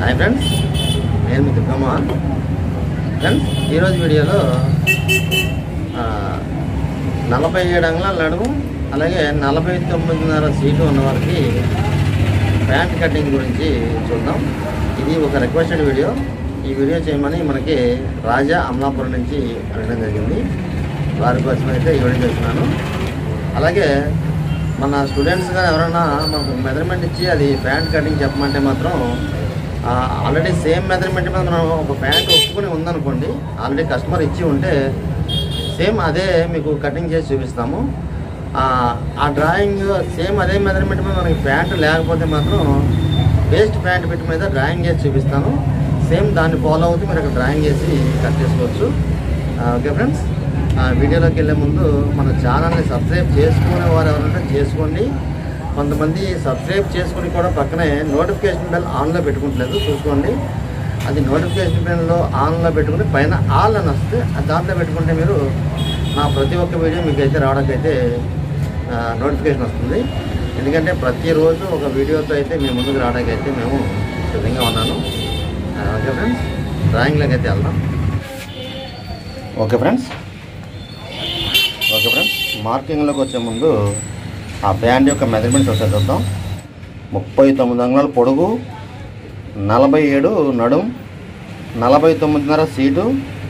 hi friends నేను మీ Durgamma friends ఈరోజు వీడియోలో ఆ, నలభై ఏడు అంగుళాల నడుము అలాగే నలభై తొమ్మిదిన్నర సీటు ఉన్న వారికి ప్యాంట్ కటింగ్ గురించి చూద్దాం ఇది ఒక రిక్వెస్టెడ్ వీడియో ఈ వీడియో చేయమని మనకి రాజా అమలాపురం నుంచి అడగడం జరిగింది వారి కోసం అయితే ఈ వీడియో చేస్తున్నాను అలాగే మన స్టూడెంట్స్ కానీ ఎవరైనా మనకు మెజర్మెంట్ ఇచ్చి అది ప్యాంట్ కటింగ్ చెప్పమంటే మాత్రం ఆల్రెడీ సేమ్ మెజర్మెంట్ మీద మనం ఒక ప్యాంట్ ఒప్పుకొని ఉందనుకోండి ఆల్రెడీ కస్టమర్ ఇచ్చి ఉంటే సేమ్ అదే మీకు కటింగ్ చేసి చూపిస్తాము ఆ, ఆ డ్రాయింగ్ సేమ్ అదే మెజర్మెంట్ మీద మనకి ప్యాంట్ లేకపోతే మాత్రం వేస్ట్ ప్యాంట్ పెట్టి మీద డ్రాయింగ్ చేసి చూపిస్తాను సేమ్ దాన్ని ఫాలో అవుతూ మీరు అక్కడ డ్రాయింగ్ చేసి కట్ చేసుకోవచ్చు ఆ, ఓకే ఫ్రెండ్స్ ఆ, వీడియోలోకి వెళ్ళే ముందు మన ఛానల్ని సబ్స్క్రైబ్ చేసుకునే వారు ఎవరంటే చేసుకోండి కొంతమంది సబ్స్క్రైబ్ చేసుకుని కూడా పక్కనే నోటిఫికేషన్ బెల్ ఆన్లో పెట్టుకుంటలేదు చూసుకోండి అది నోటిఫికేషన్ బెల్లో ఆన్లో పెట్టుకుని పైన ఆల్ అని వస్తే ఆ దాంట్లో పెట్టుకుంటే మీరు నా ప్రతి ఒక్క వీడియో మీకు అయితే రావడానికి అయితే నోటిఫికేషన్ వస్తుంది ఎందుకంటే ప్రతిరోజు ఒక వీడియోతో అయితే మీ ముందుకు రావడానికి అయితే మేము సిద్ధంగా ఉన్నాను ఆ, ఓకే ఫ్రెండ్స్ డ్రాయింగ్లోకి అయితే వెళ్దాం ఓకే ఫ్రెండ్స్ ఓకే ఫ్రెండ్స్ మార్కింగ్లోకి వచ్చే ముందు ఆ బ్యాండ్ యొక్క మెజర్మెంట్స్ ఒకసారి చూద్దాం ముప్పై తొమ్మిది అంగుళాల పొడుగు నలభై ఏడు నడుం నలభై తొమ్మిదిన్నర సీటు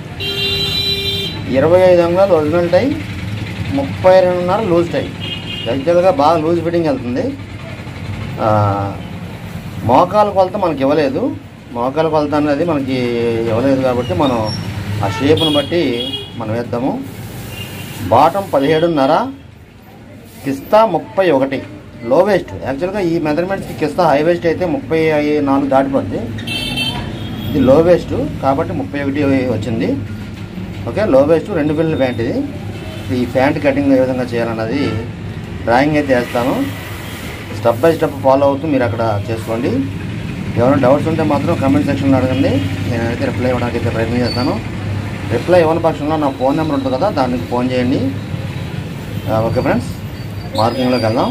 ఇరవై ఐదు అంగుళాలు ఒరిజినల్ టై ముప్పై రెండున్నర లూజ్ టై యాక్చువల్గా బాగా లూజ్ ఫిట్టింగ్ వెళ్తుంది ఆ, మోకాల కొలత మనకి ఇవ్వలేదు మోకాల కొలత అనేది మనకి ఇవ్వలేదు కాబట్టి మనం ఆ షేప్ను బట్టి మనం వేద్దాము బాటం పదిహేడున్నర కిస్తా ముప్పై ఒకటి లో వేస్ట్ యాక్చువల్గా ఈ మెజర్మెంట్స్కి కిస్తా హై వేస్ట్ అయితే ముప్పై నాలుగు దాటిపోద్ది ఇది లో వేస్ట్ కాబట్టి ముప్పై ఒకటి వచ్చింది ఓకే లో వేస్ట్ రెండు పిల్లల ప్యాంట్ ఇది ఈ ప్యాంట్ కటింగ్ ఏ విధంగా చేయాలన్నది డ్రాయింగ్ అయితే వేస్తాను స్టెప్ బై స్టెప్ ఫాలో అవుతూ మీరు అక్కడ చేసుకోండి ఏమైనా డౌట్స్ ఉంటే మాత్రం కమెంట్ సెక్షన్లో అడగండి నేనైతే రిప్లై ఇవ్వడానికి అయితే ప్రయత్నం చేస్తాను రిప్లై ఇవ్వని పక్షంలో నా ఫోన్ నెంబర్ ఉంటుంది కదా దానికి ఫోన్ చేయండి ఆ, ఓకే ఫ్రెండ్స్ మార్కింగ్లోకి వెళ్దాం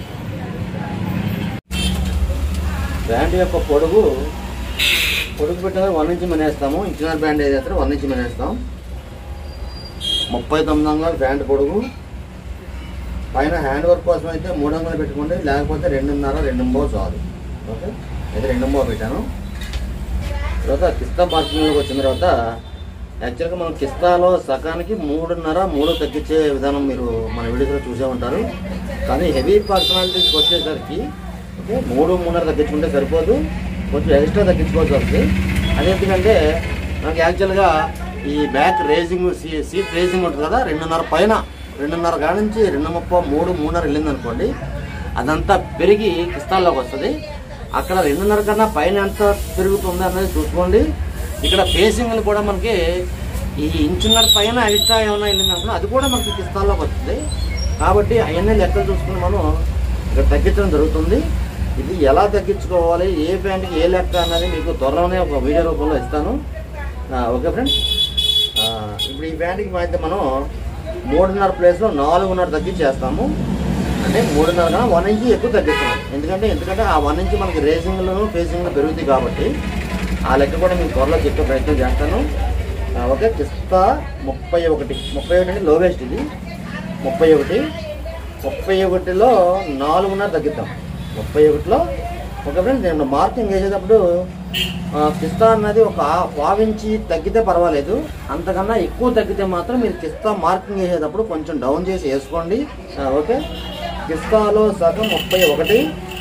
బ్యాండ్ యొక్క పొడుగు పొడుగు పెట్టిన వన్ ఇంచ్ మనేస్తాము ఇంచినర్ బ్యాండ్ ఏదైతే వన్ ఇంచ్ మనేస్తాం ముప్పై తొమ్మిది అంగుళాలు బ్యాండ్ పొడుగు పైన హ్యాండ్ వర్క్ కోసం అయితే మూడు అంగుళాలు పెట్టుకోండి లేకపోతే రెండున్నర రెండు మూడు చాలు ఓకే అయితే రెండు మూడు పెట్టాను తర్వాత కిస్తా మార్కింగ్లోకి వచ్చిన తర్వాత యాక్చువల్గా మనం కిస్తాలో సగానికి మూడున్నర మూడు తగ్గించే విధానం మీరు మన వీడియోలో చూసే ఉంటారు కానీ హెవీ పర్సనాలిటీస్కి వచ్చేసరికి ఓకే మూడు మూడున్నర తగ్గించుకుంటే సరిపోదు కొంచెం ఎక్స్ట్రా తగ్గించుకోవాల్సి వస్తుంది అది ఎందుకంటే మనకి యాక్చువల్గా ఈ బ్యాక్ రేసింగ్ సీ సీట్ రేసింగ్ ఉంటుంది కదా రెండున్నర పైన రెండున్నర కాడ నుంచి రెండు ముప్పై మూడు మూడున్నర వెళ్ళింది అనుకోండి అదంతా పెరిగి కిస్తాల్లోకి వస్తుంది అక్కడ రెండున్నర కన్నా పైన ఎంత పెరుగుతుంది అనేది చూసుకోండి ఇక్కడ ఫేసింగ్లు కూడా మనకి ఈ ఇంచున్నర పైన ఎక్స్ట్రా ఏమైనా వెళ్ళింది అనుకున్నా అది కూడా మనకి కిస్తాల్లోకి వస్తుంది కాబట్టి అవన్నీ లెక్కలు చూసుకుని మనం ఇక్కడ తగ్గించడం జరుగుతుంది ఇది ఎలా తగ్గించుకోవాలి ఏ ప్యాంట్కి ఏ లెక్క అన్నది మీకు త్వరలోనే ఒక వీడియో రూపంలో ఇస్తాను ఆ, ఓకే ఫ్రెండ్స్ ఆ, ఇప్పుడు ఈ ప్యాంట్కి అయితే మనం మూడున్నర ప్లేస్లో నాలుగున్నర తగ్గించేస్తాము అంటే మూడున్నర కన్నా వన్ ఇంచ్ ఎక్కువ తగ్గిస్తున్నాం ఎందుకంటే ఎందుకంటే ఆ వన్ ఇంచ్ మనకి రేసింగ్లను ఫేసింగ్లు పెరుగుతాయి కాబట్టి ఆ లెక్క కూడా మీకు త్వరలో చెప్పే ప్రయత్నం చేస్తాను ఆ, ఓకే కిస్తా ముప్పై ఒకటి ముప్పై ఒకటి అంటే లోవెస్ట్ ఇది ముప్పై ఒకటి ముప్పై ఒకటిలో నాలుగున్నర తగ్గిద్దాం ముప్పై ఒకటిలో ఒక ఫ్రెండ్స్ నేను మార్కింగ్ వేసేటప్పుడు ఆ, కిస్తా అన్నది ఒక పావించి తగ్గితే పర్వాలేదు అంతకన్నా ఎక్కువ తగ్గితే మాత్రం మీరు కిస్తా మార్కింగ్ వేసేటప్పుడు కొంచెం డౌన్ చేసి వేసుకోండి ఆ, ఓకే కిస్తాలో సగం ముప్పై ఒకటి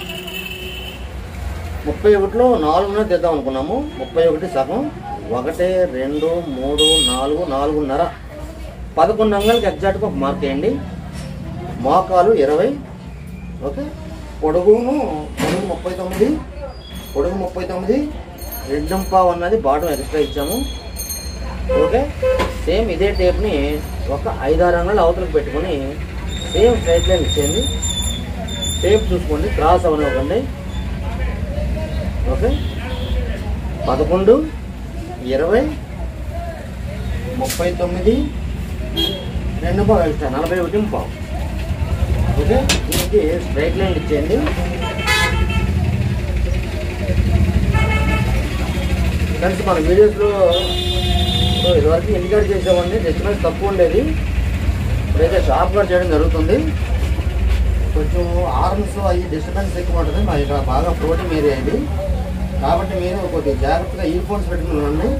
ముప్పై ఒకటిలో నాలుగున్నర తెద్దాం అనుకున్నాము ముప్పై ఒకటి సగం ఒకటి రెండు మూడు నాలుగు నాలుగున్నర పదకొండు అంగళ్ళకి ఎగ్జాక్ట్గా ఒక మార్క్ వేయండి మోకాలు ఇరవై ఓకే పొడుగును పొడుగు ముప్పై తొమ్మిది పొడుగు ముప్పై తొమ్మిది రెండు పావు అన్నది బాటం ఎక్స్ట్రా ఇచ్చాము ఓకే సేమ్ ఇదే టేప్ని ఒక ఐదారు అంగళ్ళు అవతలకు పెట్టుకొని సేమ్ స్ట్రైట్ లైన్ ఇచ్చేయండి టేప్ చూసుకోండి క్రాస్ అవనివ్వకండి ఓకే పదకొండు ఇరవై ముప్పై తొమ్మిది రెండు పావు ఎక్స్ట్రా నలభై ఒకటి పావు ఓకే దీనికి స్ట్రైట్ లైన్ ఇచ్చేయండి ఫ్రెండ్స్ మన వీడియోస్లో ఇప్పుడు ఇదివరకు ఇంటికాడ చేసేవాడిని డిస్టర్బెన్స్ తక్కువ ఉండేది ఇప్పుడైతే షాప్ కూడా చేయడం జరుగుతుంది కొంచెం ఆర్మ్స్ అవి డిస్టర్బెన్స్ ఎక్కువ ఉంటుంది మా ఇక్కడ బాగా ప్రోటీన్ ఏరియా ఇది కాబట్టి మీరు కొద్దిగా జాగ్రత్తగా ఇయర్ ఫోన్స్ పెట్టుకుని ఉండండి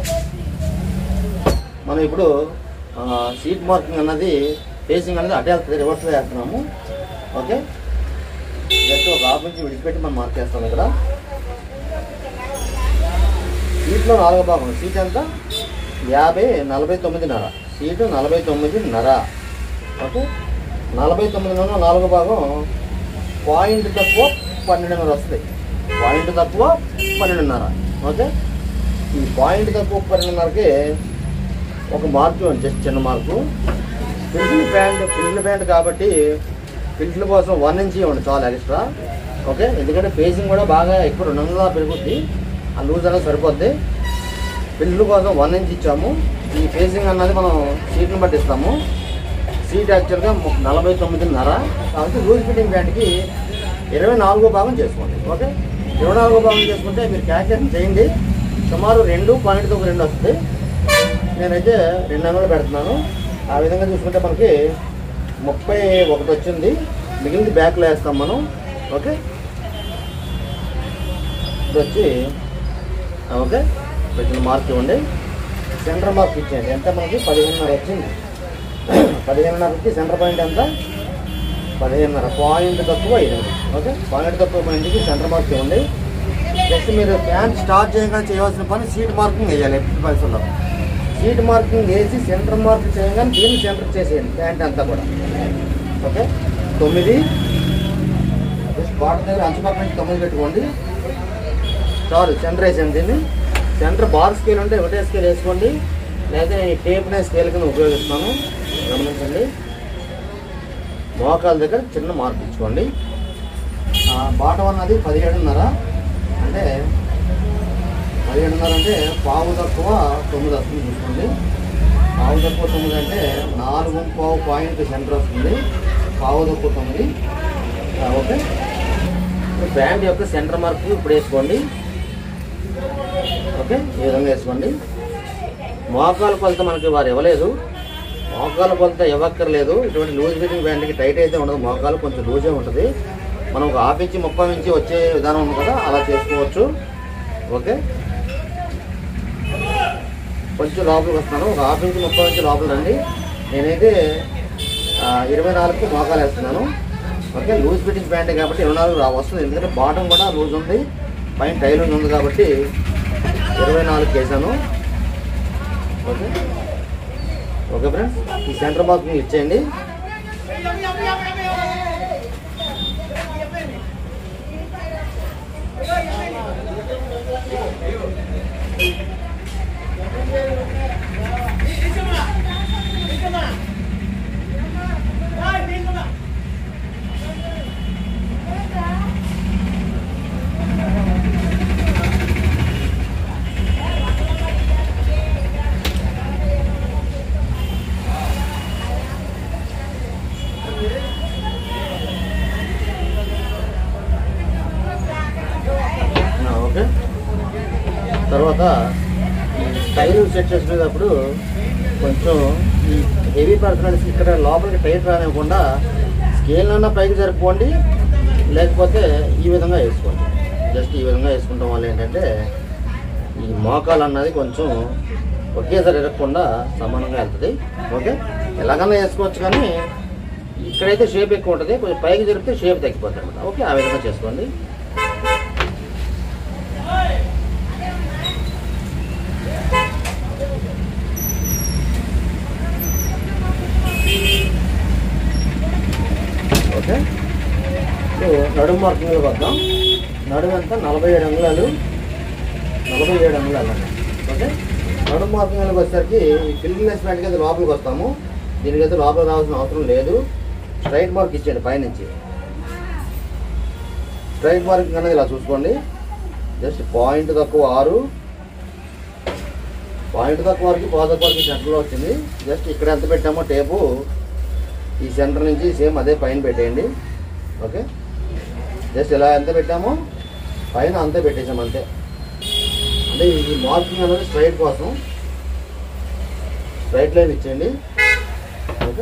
మనం ఇప్పుడు సీట్ మార్కింగ్ అన్నది ఫేసింగ్ అనేది అటే వెళ్తుంది రివర్స్లో వేస్తున్నాము ఓకే జస్ట్ ఒక హాఫ్ ఇంచ్ విడిచిపెట్టి మనం మార్క్ చేస్తాం ఇక్కడ సీట్లో నాలుగో భాగం సీట్ ఎంత యాభై నలభై తొమ్మిదిన్నర సీటు నలభై తొమ్మిదిన్నర ఓకే నలభై తొమ్మిదిన్నర నాలుగో భాగం పాయింట్ తక్కువ పన్నెండున్నర వస్తుంది పాయింట్ తక్కువ పన్నెండున్నర ఓకే ఈ పాయింట్ తక్కువ పన్నెండున్నరకి ఒక మార్కు ఇవ్వండి జస్ట్ చిన్న mark filter pant filter pant కాబట్టి ఫిల్టర్ కోసం వన్ ఇంచ్ ఇవ్వండి చాలా ఎక్స్ట్రా ఓకే ఎందుకంటే ఫేసింగ్ కూడా బాగా ఎక్కువ రెండు వందల పెరుగుద్ది ఆ లూజ్ అనేది సరిపోద్ది ఫిల్టర్ కోసం వన్ ఇంచ్ ఇచ్చాము ఈ ఫేసింగ్ అన్నది మనం సీట్ని బట్టి ఇస్తాము సీట్ యాక్చువల్గా ము- నలభై తొమ్మిదిన్నర కాబట్టి లూజ్ ఫిట్టింగ్ ప్యాంట్కి ఇరవై నాలుగో భాగం చేసుకోండి ఓకే ఇరవై నాలుగో భాగం చేసుకుంటే మీరు క్యాల్కులేషన్ చేయండి సుమారు రెండు పాయింట్ ఒక రెండు వస్తుంది నేనైతే రెండు వందలు పెడుతున్నాను ఆ విధంగా చూసుకుంటే మనకి ముప్పై ఒకటి వచ్చింది మిగిలింది బ్యాక్లో వేస్తాం మనం ఓకే ఇది వచ్చి ఆ, ఓకే వచ్చిన మార్క్ ఇవ్వండి సెంటర్ మార్క్ ఇచ్చేయండి ఎంత మనకి పదిహేనున్నర వచ్చింది పదిహేనున్నరకి సెంటర్ పాయింట్ ఎంత పదిహేనున్నర పాయింట్ తక్కువ ఎనిమిది ఓకే పాయింట్ తక్కువ పాయింట్కి సెంటర్ మార్క్ ఇవ్వండి జస్ట్ మీరు ప్యాంట్ స్టార్ట్ చేయగానే చేయవలసిన పని సీట్ మార్కింగ్ వేయాలి ఎట్టి పరిస్థితుల్లో సీట్ మార్కింగ్ వేసి సెంటర్ మార్క్ చేయగానే దీన్ని సెంటర్ చేసేయండి ప్యాంట్ అంతా కూడా ఓకే తొమ్మిది జస్ట్ బాటర్ దగ్గర అంచు పక్క నుంచి తొమ్మిది పెట్టుకోండి చాలు సెంటర్ వేసాను దీన్ని సెంటర్ బార్ స్కేల్ ఉంటే ఒకటే స్కేల్ వేసుకోండి లేదా నేను ఈ టేప్నే స్కేల్ కింద ఉపయోగిస్తున్నాను గమనించండి మోకాల దగ్గర చిన్న మార్క్ ఇచ్చుకోండి బాటం అన్నది పదిహేడున్నర అంటే పదిహేడున్నర అంటే పావు తక్కువ తొమ్మిది వస్తుంది చూసుకోండి పావు తక్కువ తొమ్మిది అంటే నాలుగు పావు పాయింట్ సెంటర్ వస్తుంది పావు తక్కువ తొమ్మిది ఆ, ఓకే ఇప్పుడు బ్యాండ్ యొక్క సెంటర్ మార్క్ ఇప్పుడు వేసుకోండి ఓకే ఈ విధంగా వేసుకోండి మోకాల కొలత మనకి వారు ఇవ్వలేదు మోకాల కొలత ఇవ్వక్కర్లేదు ఇటువంటి లూజ్ ఫిట్టింగ్ బ్యాండ్కి టైట్ అయితే ఉండదు మోకాలు కొంచెం లూజే ఉంటుంది మనం ఒక హాఫ్ ఇంచి ముప్పై ఇంచి వచ్చే విధానం ఉంది కదా అలా చేసుకోవచ్చు ఓకే కొంచెం లోపలికి వస్తాను ఒక హాఫ్ ఇంచ్ ముప్పై ఇంచి లోపల రండి నేనైతే ఆ, ఇరవై నాలుగుకి మోకాలు వేస్తున్నాను ఓకే లూజ్ ఫిట్టింగ్ ప్యాంటే కాబట్టి ఇరవై నాలుగు రా వస్తుంది ఎందుకంటే బాటం కూడా లూజ్ ఉంది పైన టైల్ ఉంది కాబట్టి ఇరవై నాలుగు వేసాను ఓకే ఓకే ఫ్రెండ్స్ ఈ సెంటర్ మార్కింగ్ ఇచ్చేయండి ఆ, ఓకే తర్వాత టైర్ సెట్ చేసుకునేటప్పుడు కొంచెం ఈ హెవీ పర్సనల్స్ ఇక్కడ లోపలికి టైర్ రానివ్వకుండా స్కేల్ అన్న పైకి జరుపుకోండి లేకపోతే ఈ విధంగా వేసుకోండి జస్ట్ ఈ విధంగా వేసుకుంటాం వల్ల ఏంటంటే ఈ మోకాలు అన్నది కొంచెం ఒకేసారి ఇరగకుండా సమానంగా వెళ్తుంది ఓకే ఎలాగన్నా వేసుకోవచ్చు కానీ ఇక్కడైతే షేప్ ఎక్కువ ఉంటుంది కొంచెం పైకి జరిపితే షేప్ తగ్గిపోతుంది అనమాట ఓకే ఆ విధంగా చేసుకోండి ఓకే సో నడుము మార్కింగ్లోకి వద్దాం నడుము ఎంత నలభై ఏడు అంగుళాలు నలభై ఏడు అంగుళాలు అన్న ఓకే నడుము మార్కింగ్లోకి వచ్చేసరికి ఈ ఫిల్లింగ్లెస్ ప్యాంట్కి అయితే లోపలికి వస్తాము దీనికైతే లోపల రావాల్సిన అవసరం లేదు స్ట్రైట్ మార్క్ ఇచ్చేయండి పైనుంచి స్ట్రైట్ మార్కింగ్ అనేది ఇలా చూసుకోండి జస్ట్ పాయింట్ తక్కువ ఆరు పాయింట్ తక్కువ వరకు పావు తక్కువ వరకు సెంటర్లో వచ్చింది జస్ట్ ఇక్కడ ఎంత పెట్టామో టేపు ఈ సెంటర్ నుంచి సేమ్ అదే పైన పెట్టేయండి ఓకే జస్ట్ ఇలా ఎంత పెట్టామో పైన అంతే పెట్టేసాం అంతే అంటే ఈ మార్కింగ్ అనేది స్ట్రైట్ కోసం స్ట్రైట్ లైన్ ఇచ్చేయండి ఓకే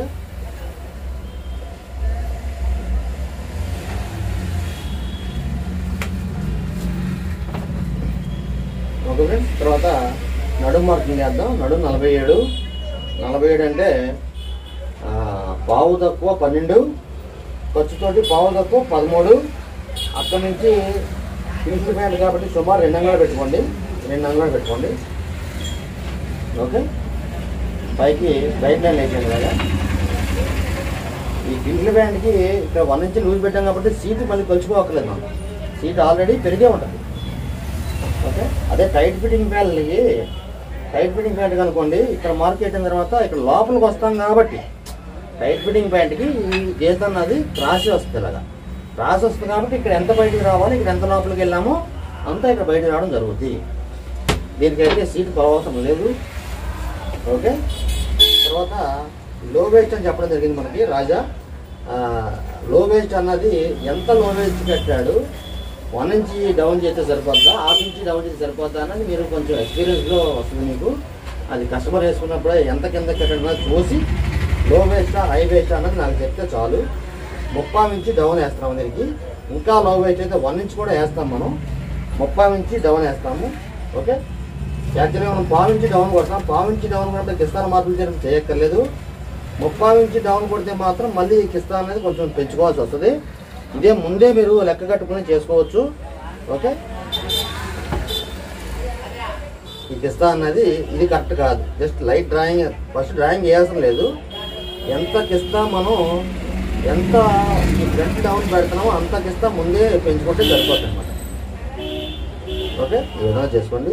ఓకే ఫ్రెండ్స్ తర్వాత నడుము మార్కింగ్ చేద్దాం నడుము నలభై ఏడు నలభై ఏడు అంటే ఆ, పావు తక్కువ పన్నెండు ఖర్చుతోటి పావు తక్కువ పదమూడు అక్కడి నుంచి ఫినిష్ ప్యాంట్ కాబట్టి సుమారు రెండు అంగళాలు పెట్టుకోండి రెండు అంగళాలు పెట్టుకోండి ఓకే పైకి బయట లైన్ వేసాను కదా ఈ పింకిల్ ప్యాంట్కి ఇక్కడ వన్ ఇంచ్ లూజ్ పెట్టాం కాబట్టి సీట్ మళ్ళీ కొలుచుకోవట్లేదు మనం సీట్ ఆల్రెడీ పెరిగే ఉంటుంది ఓకే అదే టైట్ ఫిట్టింగ్ ప్యాంట్లకి టైట్ ఫిట్టింగ్ ప్యాంట్ కనుకోండి ఇక్కడ మార్కెట్ అయిన తర్వాత ఇక్కడ లోపలికి వస్తాం కాబట్టి టైట్ ఫిట్టింగ్ ప్యాంట్కి ఈ గేజ్ అన్నది క్రాస్ వస్తుంది ఇలాగా క్రాస్ వస్తుంది కాబట్టి ఇక్కడ ఎంత బయటికి రావాలి ఇక్కడ ఎంత లోపలికి వెళ్ళామో అంతా ఇక్కడ బయటికి రావడం జరుగుతుంది దీనికైతే సీట్ అవసరం లేదు ఓకే తర్వాత లో వేస్ట్ అని చెప్పడం జరిగింది మనకి రాజా లో వేస్ట్ అన్నది ఎంత లో వేస్ట్ పెట్టాడు వన్ ఇంచి డౌన్ చేస్తే సరిపోద్దా హాఫ్ ఇంచి డౌన్ చేస్తే సరిపోద్దా అన్నది మీరు కొంచెం ఎక్స్పీరియన్స్లో వస్తుంది మీకు అది కస్టమర్ వేసుకున్నప్పుడే ఎంత కింద కట్టడం చూసి లో వేస్టా హై వేస్టా అన్నది నాకు చెప్తే చాలు ముప్పై నుంచి డౌన్ వేస్తాం దీనికి ఇంకా లో వేస్ట్ అయితే వన్ ఇంచ్ కూడా వేస్తాం మనం ముప్పై నుంచి డౌన్ వేస్తాము ఓకే యాక్చువల్గా మనం పావు ఇంచి డౌన్ కొడతాం పావు ఇంచి డౌన్ కొడితే కిస్తాన్ మార్పులు చేయడం చేయక్కర్లేదు ముప్పై ఇంచి డౌన్ కొడితే మాత్రం మళ్ళీ కిస్తా అనేది కొంచెం పెంచుకోవాల్సి వస్తుంది ఇదే ముందే మీరు లెక్క కట్టుకుని చేసుకోవచ్చు ఓకే ఈ కిస్తా అన్నది ఇది కరెక్ట్ కాదు just light drawing first drawing వేయాల్సిన లేదు ఎంత కిస్తా మనం ఎంత ఈ ఫ్రంట్ డౌన్ పెడుతున్నామో అంత కిస్తా ముందే పెంచుకుంటే సరిపోతుంది అనమాట ఓకే ఈ విధంగా చేసుకోండి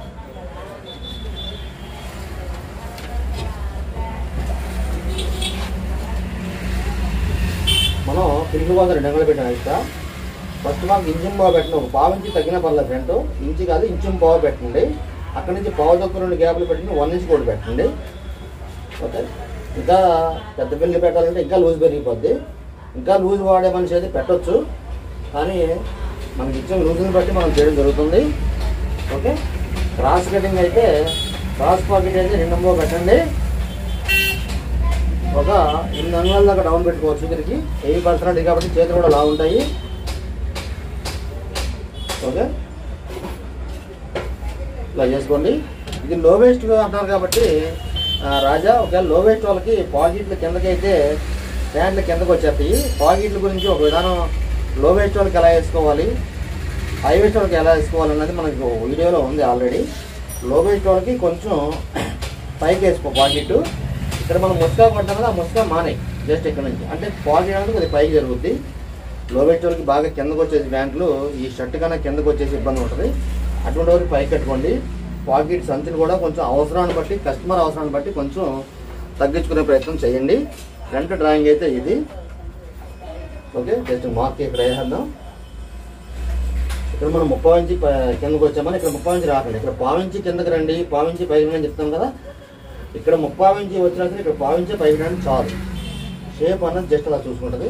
మనం పిలుపు బాగా రెండు అంగలు పెట్టిన ఇస్తా ఫస్ట్ మాకు ఇంజిన్ బాగా పెట్టిన ఒక పావు ఇంచి తగ్గిన పర్లేదు ఫ్రంట్ ఇంచి కాదు ఇంచుం పావు పెట్టండి అక్కడ నుంచి పావు తక్కువ రెండు గ్యాప్లు పెట్టండి వన్ ఇంచ్ కూడా పెట్టండి ఓకే ఇంకా పెద్ద పిల్లలు పెట్టాలంటే ఇంకా లూజ్ పెరిగిపోద్ది ఇంకా లూజ్ వాడే మనిషి అయితే పెట్టొచ్చు కానీ మనకి ఇచ్చిన లూజ్ని బట్టి మనం చేయడం జరుగుతుంది ఓకే క్రాస్ కటింగ్ అయితే క్రాస్ పాకెట్ అయితే రెండు మూడు పెట్టండి ఒక ఎనిమిది అంగుళాల దాకా డౌన్ పెట్టుకోవచ్చు ఇక్కడికి ఎయిట్ పర్సెంట్ కాబట్టి చేతులు కూడా లా ఉంటాయి ఓకే ఇలా చేసుకోండి ఇది లో వేస్ట్ అంటున్నారు కాబట్టి ఆ, రాజా ఒకవేళ లో వేస్ట్ వాళ్ళకి పాకెట్ల కిందకి అయితే ప్యాంట్ల కిందకి వచ్చేస్తాయి పాకెట్ల గురించి ఒక విధానం లో వేస్ట్ వాళ్ళకి ఎలా వేసుకోవాలి హై వేస్ట్ వాళ్ళకి ఎలా వేసుకోవాలి అన్నది మనకు వీడియోలో ఉంది ఆల్రెడీ లో వేస్ట్ వాళ్ళకి కొంచెం పైకి వేసుకో పాకెట్ ఇక్కడ మనం ముసుగా కొట్టాం కదా ఆ ముసుగా మానే జస్ట్ ఇక్కడ నుంచి అంటే పాకెట్ అనేది కొద్దిగా పైకి జరుగుద్ది లో వెయిట్ వాళ్ళకి బాగా కిందకు వచ్చేసి బ్యాంకులు ఈ షర్ట్ కన్నా కిందకు వచ్చేసి ఇబ్బంది ఉంటుంది అటువంటి వరకు పైకి కట్టుకోండి పాకెట్ సంచులు కూడా కొంచెం అవసరాన్ని బట్టి కస్టమర్ అవసరాన్ని బట్టి కొంచెం తగ్గించుకునే ప్రయత్నం చేయండి ఫ్రంట్ డ్రాయింగ్ అయితే ఇది ఓకే జస్ట్ మార్క్ ఇక్కడ వేసేద్దాం ఇక్కడ మనం ముప్పై ఇంచి ప- కిందకు వచ్చామని ఇక్కడ ముప్పై ఇంచి రాకండి ఇక్కడ పావించి కిందకి రండి పావించి పైకి రండి అని చెప్తాం కదా ఇక్కడ ముప్పై ఇంచి వచ్చినా సరే ఇక్కడ పావించి పైకి రండి చాలు షేప్ అన్నది జస్ట్ అలా చూసుకుంటుంది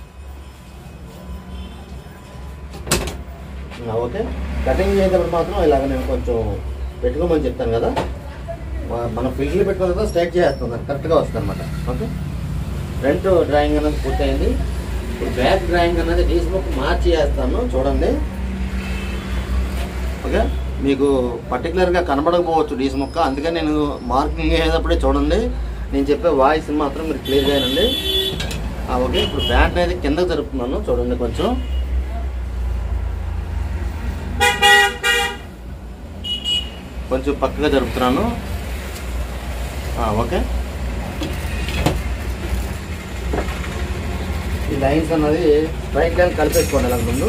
ఆ, ఓకే కటింగ్ చేసేటప్పుడు మాత్రం ఇలాగ నేను కొంచెం పెట్టుకోమని చెప్తాను కదా మా- మన ఫిల్లు పెట్టుకున్న తర్వాత స్ట్రైట్ చేస్తాం కరెక్ట్గా వస్తుంది అనమాట ఓకే ఫ్రంట్ డ్రాయింగ్ అనేది పూర్తయింది ఇప్పుడు బ్యాక్ డ్రాయింగ్ అనేది డీస్ బుక్ మార్చి చేస్తాను చూడండి ఓకే మీకు పర్టికులర్గా కనబడకపోవచ్చు డీస్ ముక్క అందుకని నేను మార్కింగ్ వేసేటప్పుడే చూడండి నేను చెప్పే వాయిస్ మాత్రం మీరు క్లియర్గా వినండి ఆ, ఓకే ఇప్పుడు బ్యాట్ అనేది కిందకు జరుపుతున్నాను చూడండి కొంచెం కొంచెం పక్కగా జరుపుతున్నాను ఆ, ఓకే ఈ లైన్స్ అన్నది రైట్ లైన్ కలిపేసుకోండి అలా ముందు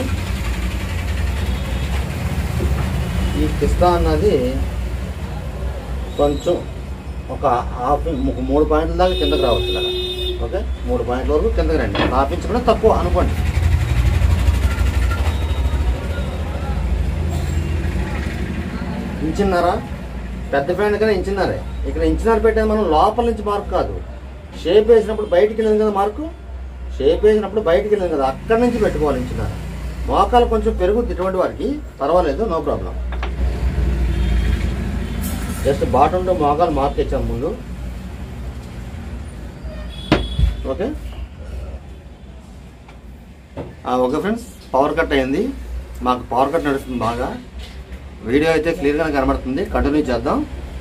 ఈ పిస్తా అన్నది కొంచెం ఒక హాఫ్ ఇం- ఒక మూడు పాయింట్ల దాకా కిందకి రావచ్చు ఇలాగా ఓకే మూడు పాయింట్ల వరకు కిందకి రండి హాఫ్ ఇంచ్ కూడా తక్కువ అనుకోండి ఇంచున్నారా పెద్ద ఫ్యాన్ కన్నా ఇంచున్నారే ఇక్కడ ఇంచున్నర పెట్టేది మనం లోపల నుంచి మార్క్ కాదు షేప్ వేసినప్పుడు బయటికి వెళ్ళింది కదా మార్కు షేప్ వేసినప్పుడు బయటికి వెళ్ళింది కదా అక్కడి నుంచి పెట్టుకోవాలి ఇంచున్నర మోకాలు కొంచెం పెరుగుద్ది ఇటువంటి వారికి పర్వాలేదు no problem just bottom to మోకాలు మార్క్ ఇచ్చాము ముందు ఓకే ఆ, ఓకే ఫ్రెండ్స్ పవర్ కట్ అయింది మాకు పవర్ కట్ నడుస్తుంది బాగా వీడియో అయితే క్లియర్గా కనబడుతుంది కంటిన్యూ చేద్దాం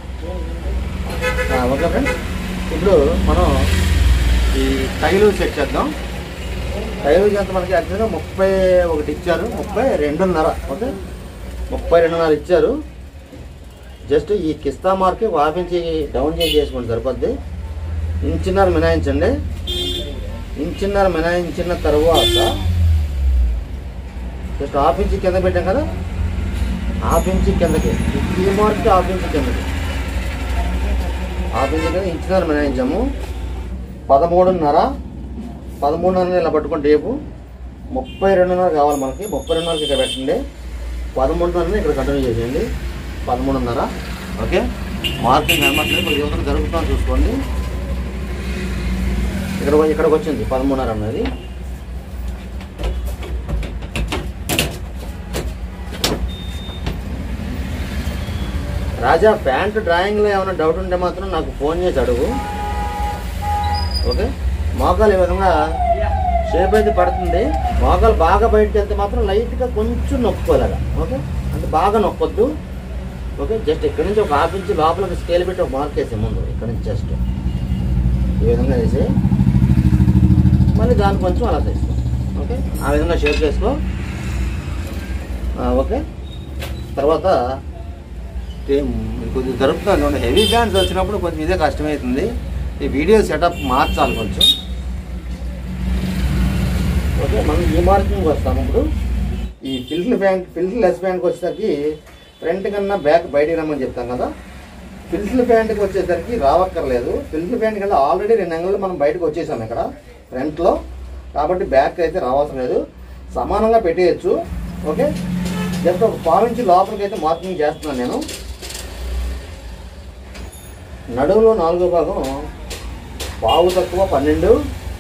ఆ, ఓకే ఫ్రెండ్స్ ఇప్పుడు మనం ఈ టైలు చెక్ చేద్దాం టైలు ఎంత మనకి యాక్చువల్గా ముప్పై ఒకటి ఇచ్చారు ముప్పై రెండున్నర ఓకే ముప్పై రెండున్నర ఇచ్చారు జస్ట్ ఈ కిస్తా మార్క్ వాపించి డౌన్ చేసి చేసుకోండి సరిపోద్ది ఇంచున్నర మినాయించండి ఇంచున్నర మినాయించిన తర్వాత జస్ట్ హాఫ్ ఇంచ్ కింద పెట్టాం కదా హాఫ్ ఇంచ్ కిందకి ఈ మార్క్కి హాఫ్ ఇంచ్ కిందకి హాఫ్ ఇంచ్ కింద ఇంచున్నర మినాయించాము పదమూడున్నర పదమూడున్నర ఇలా పట్టుకుని టేపు ముప్పై రెండున్నర కావాలి మనకి ముప్పై రెండున్నరకి ఇక్కడ పెట్టండి పదమూడున్నరని ఇక్కడ కంటిన్యూ చేసేయండి పదమూడున్నర ఓకే మార్కింగ్ కనబట్టలేదు కొద్దిగా యువతలు జరుగుతుందని చూసుకోండి ఇక్కడ ఇక్కడికి వచ్చింది పదమూడున్నర అన్నది రాజా ప్యాంట్ డ్రాయింగ్లో ఏమైనా డౌట్ ఉంటే మాత్రం నాకు ఫోన్ చేసి అడుగు ఓకే మోకాలు ఈ విధంగా షేప్ అయితే పడుతుంది మోకాలు బాగా బయటకు వెళ్తే మాత్రం లైట్గా కొంచెం నొక్కోలేగా ఓకే అంటే బాగా నొక్కొద్దు ఓకే జస్ట్ ఇక్కడ నుంచి ఒక హాఫ్ ఇంచ్ లోపలికి స్కేల్ పెట్టి ఒక మార్క్ వేసే ముందు ఇక్కడ నుంచి జస్ట్ ఈ విధంగా వేసి మళ్ళీ దాన్ని కొంచెం అలా తీసుకో ఓకే ఆ విధంగా షేప్ చేసుకో ఆ, ఓకే తర్వాత ఏం, కొద్దిగా జరుపుతాను హెవీ బ్యాండ్స్ వచ్చినప్పుడు కొంచెం ఇదే కష్టమవుతుంది ఈ వీడియో సెటప్ మార్చాలి కొంచెం ఓకే మనం ఈ మార్కింగ్ వస్తాము ఇప్పుడు ఈ ఫిల్టర్ బ్యాంక్ ఫిల్టర్ లెస్ బ్యాండ్కి వచ్చేసరికి ఫ్రంట్ కన్నా బ్యాక్ బయటికి రమ్మని చెప్తాం కదా ఫిల్టర్ ప్యాంట్కి వచ్చేసరికి రావక్కర్లేదు ఫిల్టర్ ప్యాంట్ కన్నా ఆల్రెడీ రెండు అంగళ్ళు మనం బయటకు వచ్చేసాం ఇక్కడ ఫ్రంట్లో కాబట్టి బ్యాక్ అయితే రావాల్సిన లేదు సమానంగా పెట్టేయచ్చు ఓకే జస్ట్ ఒక పావు ఇంచి లోపలికి అయితే మార్కింగ్ చేస్తున్నాను నేను నడుములో నాలుగో భాగం పావు తక్కువ పన్నెండు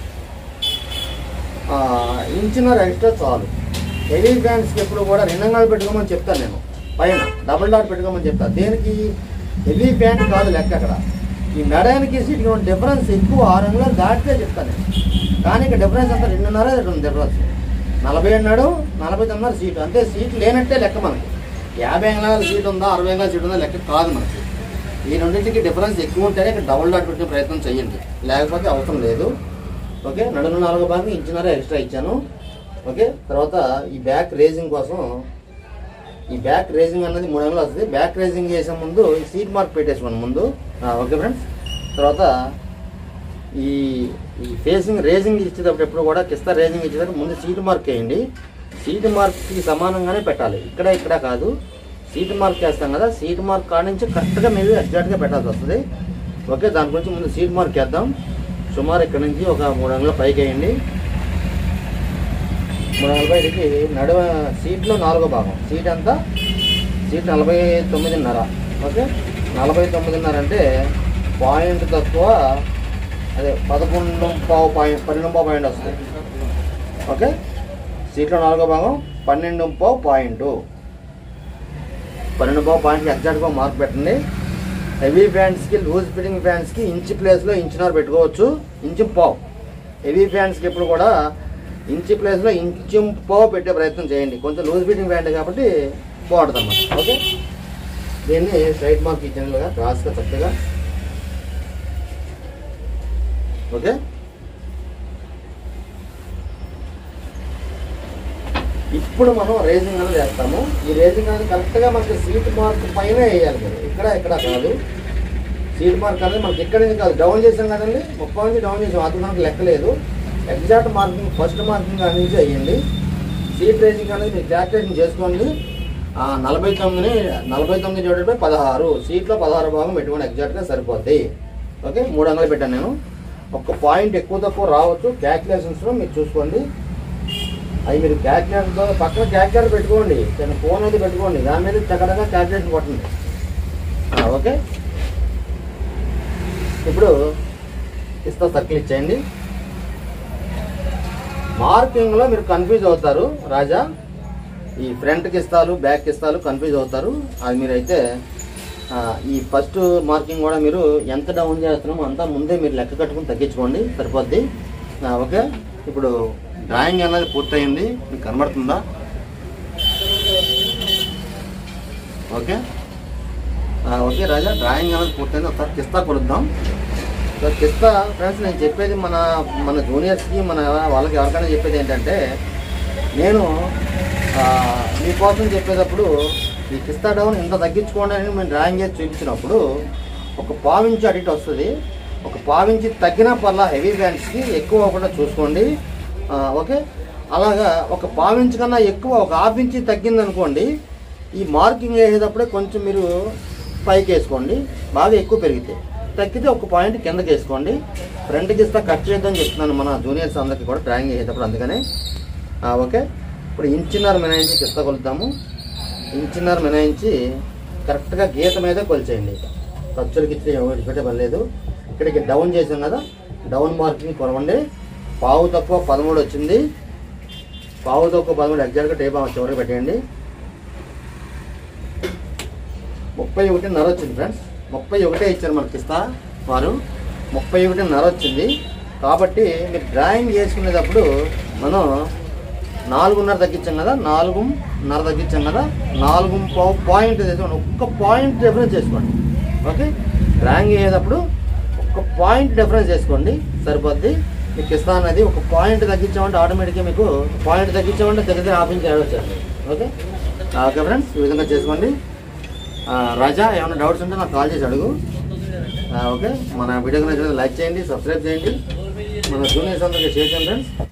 ఆ, ఇంచున్నర ఎక్స్ట్రా చాలు హెవీ బ్యాండ్స్కి ఎప్పుడు కూడా రెండు అంగాలు పెట్టుకోమని చెప్తాను నేను పైన డబుల్ డాట్ పెట్టుకోమని చెప్తాను దేనికి హెవీ ప్యాంట్ కాదు లెక్క అక్కడ ఈ మెడానికి సీట్కి ఉన్న డిఫరెన్స్ ఎక్కువ ఆరు అంగుళాలు దాటితే చెప్తాను నేను కానీ ఇక్కడ డిఫరెన్స్ అంతా రెండున్నర రెండు డిఫరెన్స్ నలభై అన్నాడు నలభై తొమ్మిది సీట్ అంతే సీట్ లేనట్టే లెక్క మనకి యాభై అంగుళాల సీట్ ఉందా అరవై అంగుళాల సీట్ ఉందా లెక్క కాదు మనకి ఈ రెండింటికి డిఫరెన్స్ ఎక్కువ ఉంటేనే ఇక్కడ డబుల్ డాట్ పెట్టే ప్రయత్నం చేయండి లేకపోతే అవసరం లేదు ఓకే నడుము నాలుగు భాగం ఇంచున్నర ఎక్స్ట్రా ఇచ్చాను ఓకే తర్వాత ఈ బ్యాక్ రేజింగ్ కోసం ఈ బ్యాక్ రేజింగ్ అన్నది మూడు వందలు వస్తుంది బ్యాక్ రేజింగ్ చేసే ముందు ఈ సీట్ మార్క్ పెట్టేసుకోండి ముందు ఆ, ఓకే ఫ్రెండ్స్ తర్వాత ఈ ఈ ఫేసింగ్ రేజింగ్ ఇచ్చేటప్పుడు ఎప్పుడు కూడా కిస్తా రేజింగ్ ఇచ్చేటప్పుడు ముందు సీట్ మార్క్ వేయండి సీట్ మార్క్కి సమానంగానే పెట్టాలి ఇక్కడ ఇక్కడ కాదు సీట్ మార్క్ వేస్తాం కదా సీట్ మార్క్ కాడ నుంచి కరెక్ట్గా మీరు ఎగ్జాక్ట్గా పెట్టాల్సి వస్తుంది ఓకే దాని గురించి ముందు సీట్ మార్క్ వేద్దాం సుమారు ఇక్కడ నుంచి ఒక మూడు వందల పైకి వేయండి మూడు వందల పైకి నడువ సీట్లో నాలుగో భాగం సీట్ అంతా సీట్ నలభై తొమ్మిదిన్నర ఓకే నలభై తొమ్మిదిన్నర అంటే పాయింట్ తక్కువ అదే పదకొండు పావు పాయింట్ పన్నెండు పావు పాయింట్ వస్తుంది ఓకే సీట్లో నాలుగో భాగం పన్నెండు పావు పాయింట్ పన్నెండు పావు పాయింట్కి ఎగ్జాక్ట్గా మార్క్ పెట్టండి హెవీ ఫ్యాన్స్కి లూజ్ ఫిట్టింగ్ ఫ్యాన్స్కి ఇంచ్ ప్లేస్లో ఇంచున్నర పెట్టుకోవచ్చు ఇంచు పావు హెవీ ఫ్యాన్స్కి ఎప్పుడు కూడా ఇంచు ప్లేస్లో ఇంచు పావు పెట్టే ప్రయత్నం చేయండి కొంచెం లూజ్ ఫిట్టింగ్ ఫ్యాంట్ కాబట్టి బాగుంటుంది అన్నమాట ఓకే దీన్ని స్ట్రైట్ మార్క్ ఇచ్చానుగా క్రాస్గా చక్కగా ఓకే ఇప్పుడు మనం రేజింగ్ అనేది వేస్తాము ఈ రేజింగ్ అనేది కరెక్ట్గా మనకి సీట్ మార్క్ పైన వేయాలి మీరు ఇక్కడ ఇక్కడ కాదు సీట్ మార్క్ అనేది మనకి ఇక్కడ నుంచి కాదు డౌన్ చేసాం కదండి ముప్పై నుంచి డౌన్ చేసాం అది మనకు లెక్కలేదు ఎగ్జాక్ట్ మార్కింగ్ ఫస్ట్ మార్కింగ్ అనేది చేయండి సీట్ రేజింగ్ అనేది మీరు క్యాల్కులేషన్ చేసుకోండి ఆ, నలభై తొమ్మిది నలభై తొమ్మిది డివైడెడ్ బై పదహారు సీట్లో పదహారు భాగం పెట్టుకోండి ఎగ్జాక్ట్గా సరిపోద్ది ఓకే మూడు వందలు పెట్టాను నేను ఒక్క పాయింట్ ఎక్కువ తక్కువ రావచ్చు క్యాల్కులేషన్స్లో మీరు చూసుకోండి అవి మీరు క్యాల్కులేటర్తో పక్కన క్యాల్కులేటర్ పెట్టుకోండి చిన్న ఫోన్ అయితే పెట్టుకోండి దాని మీద చక్కగా క్యాల్కులేషన్ కొట్టండి ఆ, ఓకే ఇప్పుడు ఇస్తా సర్కిల్ ఇచ్చేయండి మార్కింగ్లో మీరు కన్ఫ్యూజ్ అవుతారు రాజా ఈ ఫ్రంట్కి ఇస్తాలు బ్యాక్ ఇస్తాలు కన్ఫ్యూజ్ అవుతారు అది మీరైతే ఆ, ఈ ఫస్ట్ మార్కింగ్ కూడా మీరు ఎంత డౌన్ చేస్తున్నామో అంతా ముందే మీరు లెక్క కట్టుకుని తగ్గించుకోండి సరిపోద్ది ఆ, ఓకే ఇప్పుడు డ్రాయింగ్ అనేది పూర్తయింది మీకు కనబడుతుందా ఓకే ఆ, ఓకే రాజా డ్రాయింగ్ అనేది పూర్తయింది ఒకసారి కిస్తా కొలుద్దాం సో కిస్తా ఫ్రెండ్స్ నేను చెప్పేది మన మన జూనియర్స్కి మన వాళ్ళకి ఎవరికైనా చెప్పేది ఏంటంటే నేను ఆ, మీకోసం చెప్పేటప్పుడు ఈ కిస్తా డౌన్ ఇంత తగ్గించుకోండి అని మేము డ్రాయింగ్ చేసి చూపించినప్పుడు ఒక పావించి అటు ఇటు వస్తుంది ఒక పావించి తగ్గినా పర్లా హెవీ బ్యాండ్స్కి ఎక్కువ అవ్వకుండా చూసుకోండి ఆ, ఓకే అలాగా ఒక పావించి కన్నా ఎక్కువ ఒక హాఫ్ ఇంచి తగ్గింది అనుకోండి ఈ మార్కింగ్ వేసేటప్పుడే కొంచెం మీరు పైకి వేసుకోండి బాగా ఎక్కువ పెరిగితే తగ్గితే ఒక పాయింట్ కిందకి వేసుకోండి ఫ్రంట్కి ఇస్తా కట్ చేద్దామని చెప్తున్నాను మన జూనియర్స్ అందరికీ కూడా డ్రాయింగ్ వేసేటప్పుడు అందుకనే ఆ, ఓకే ఇప్పుడు ఇంచున్నర మినాయించి కిస్తా కొలుద్దాము ఇంచున్నర మినాయించి కరెక్ట్గా గీత మీద కొలిచేయండి ఖర్చులకి ఇచ్చి పెట్టే పని లేదు ఇక్కడికి డౌన్ చేసాం కదా డౌన్ మార్కింగ్ కొనవండి పావు తక్కువ పదమూడు వచ్చింది పావు తక్కువ పదమూడు ఎగ్జాక్ట్గా టేప్ చివరికి పెట్టేయండి ముప్పై ఒకటిన్నర వచ్చింది ఫ్రెండ్స్ ముప్పై ఒకటే ఇచ్చారు మనకి ఇస్తా వారు ముప్పై ఒకటిన్నర వచ్చింది కాబట్టి మీరు డ్రాయింగ్ చేసుకునేటప్పుడు మనం నాలుగున్నర తగ్గించాం కదా నాలుగున్నర తగ్గించాం కదా నాలుగు పావు పాయింట్ తెచ్చుకోండి ఒక్క పాయింట్ డిఫరెన్స్ చేసుకోండి ఓకే డ్రాయింగ్ చేసేటప్పుడు ఒక్క పాయింట్ డిఫరెన్స్ చేసుకోండి సరిపోద్ది మీకు ఇస్తా అనేది ఒక పాయింట్ తగ్గించామంటే ఆటోమేటిక్గా మీకు పాయింట్ తగ్గించామంటే తగ్గితే హాఫ్ ఇంచ్ యాడ్ వచ్చేస్తుంది ఓకే ఓకే ఫ్రెండ్స్ ఈ విధంగా చేసుకోండి ఆ, రాజా ఏమైనా డౌట్స్ ఉంటే నాకు కాల్ చేసి అడుగు ఆ, ఓకే మన వీడియోకి నచ్చినట్లయితే లైక్ చేయండి సబ్స్క్రైబ్ చేయండి మన జూనియర్స్ అందరికీ షేర్ చేయండి ఫ్రెండ్స్